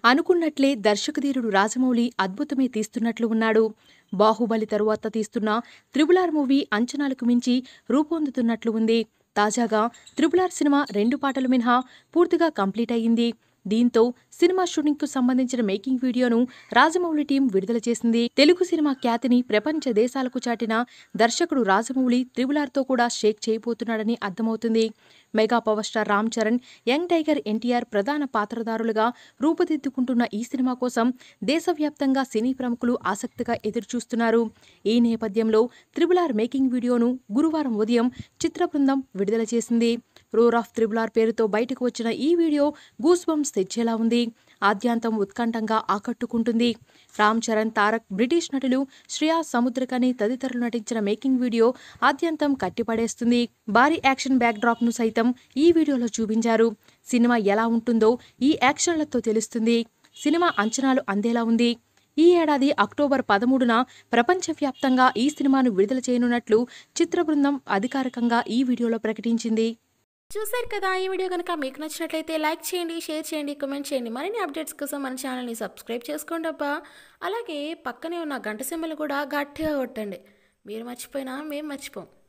అనుకున్నట్లే దర్శకధీరుడు రాజమౌళి అద్భుతమే తీస్తున్నట్లు ఉన్నాడు బాహుబలి తరువాత తీస్తున్న త్రిబులార్ మూవీ అంచనాలకు మించి రూపొందుతున్నట్లు ఉంది తాజాగా త్రిబులార్ సినిమా రెండు పాటలు మినహా పూర్తిగా కంప్లీట్ అయ్యింది దీంతో సినిమా షూటింగ్కు సంబంధించిన మేకింగ్ వీడియోను రాజమౌళి టీం విడుదల చేసింది తెలుగు సినిమా ఖ్యాతిని ప్రపంచ దేశాలకు చాటిన దర్శకుడు రాజమౌళి త్రిబులార్తో కూడా షేక్ చేయబోతున్నాడని అర్థమవుతుంది mega power star Ram Charan young tiger NTR ప్రధాన పాత్రధారులుగా రూపుదిద్దుకుంటున్న ఈ సినిమా కోసం దేశవ్యాప్తంగా సినీ ప్రముఖులు ఆసక్తిగా ఎదురుచూస్తున్నారు ఈ నేపథ్యంలో త్రిబులార్ మేకింగ్ వీడియోను గురువారం ఉదయం చిత్ర బృందం విడుదల చేసింది రోర్ ఆఫ్ త్రిబులార్ పేరుతో బయటకు వచ్చిన ఈ వీడియో గూస్ బంప్స్ తెచ్చేలా ఉంది ఆద్యాంతం ఉత్కంఠంగా ఆకట్టుకుంటుంది రామ్ చరణ్ తారక్ బ్రిటిష్ నటులు శ్రియా సముద్రకని తదితరులు నటించిన మేకింగ్ వీడియో ఆద్యంతం కట్టిపడేస్తుంది భారీ యాక్షన్ బ్యాక్ డ్రాప్ ను సైతం ఈ వీడియోలో చూపించారు సినిమా ఎలా ఉంటుందో ఈ యాక్షన్లతో తెలుస్తుంది సినిమా అంచనాలు అందేలా ఉంది ఈ ఏడాది అక్టోబర్ పదమూడున ప్రపంచవ్యాప్తంగా ఈ సినిమాను విడుదల చేయనున్నట్లు చిత్ర బృందం అధికారికంగా ఈ వీడియోలో ప్రకటించింది చూశారు కదా ఈ వీడియో కనుక మీకు నచ్చినట్లయితే లైక్ చేయండి షేర్ చేయండి కామెంట్ చేయండి మరిన్ని అప్డేట్స్ కోసం మన ఛానల్ని సబ్స్క్రైబ్ చేసుకోండి అబ్బా అలాగే పక్కనే ఉన్న గంట సింబల్ కూడా గట్టిగా కొట్టండి మీరు మర్చిపోయినా మేము మర్చిపోం